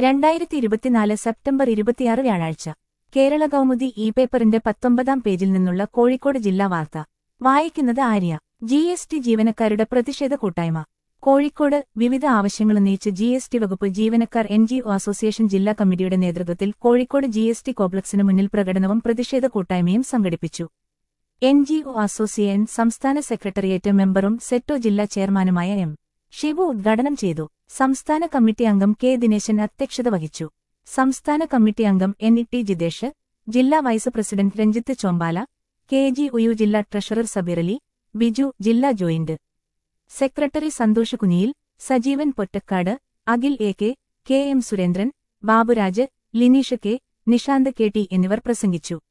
രണ്ടായിരത്തി ഇരുപത്തിനാല് സെപ്റ്റംബർ ഇരുപത്തിയാറ് വ്യാഴാഴ്ച കേരള കൗമുദി ഇ പേപ്പറിന്റെ പത്തൊമ്പതാം പേജിൽ നിന്നുള്ള കോഴിക്കോട് ജില്ലാ വാർത്ത വായിക്കുന്നത് ആര്യ ജി എസ് ടി ജീവനക്കാരുടെ പ്രതിഷേധ കൂട്ടായ്മ കോഴിക്കോട് വിവിധ ആവശ്യങ്ങളുന്നയിച്ച് ജി എസ് ടി വകുപ്പ് ജീവനക്കാർ എൻ ജി ഒ അസോസിയേഷൻ ജില്ലാ കമ്മിറ്റിയുടെ നേതൃത്വത്തിൽ കോഴിക്കോട് ജി എസ് ടി കോംപ്ലക്സിന് മുന്നിൽ പ്രകടനവും പ്രതിഷേധ കൂട്ടായ്മയും സംഘടിപ്പിച്ചു എൻ ജി ഒ അസോസിയേഷൻ സംസ്ഥാന സെക്രട്ടേറിയറ്റ് മെമ്പറും സെറ്റോ ജില്ലാ ചെയർമാനുമായ എം ഷിബു ഉദ്ഘാടനം ചെയ്തു സംസ്ഥാന കമ്മിറ്റി അംഗം കെ ദിനേശൻ അധ്യക്ഷത വഹിച്ചു സംസ്ഥാന കമ്മിറ്റി അംഗം എൻ ഇ ടി ജിതേഷ് ജില്ലാ vice president Ranjith Chombala K G ഉയു ജില്ലാ ട്രഷറർ സബീറലി ബിജു ജില്ലാ joint secretary Santhosh Kuniyil Sajeevan Pottakkad Akhil A K K M Surendran Baburaj Lineesh K Nishanth K T എന്നിവർ പ്രസംഗിച്ചു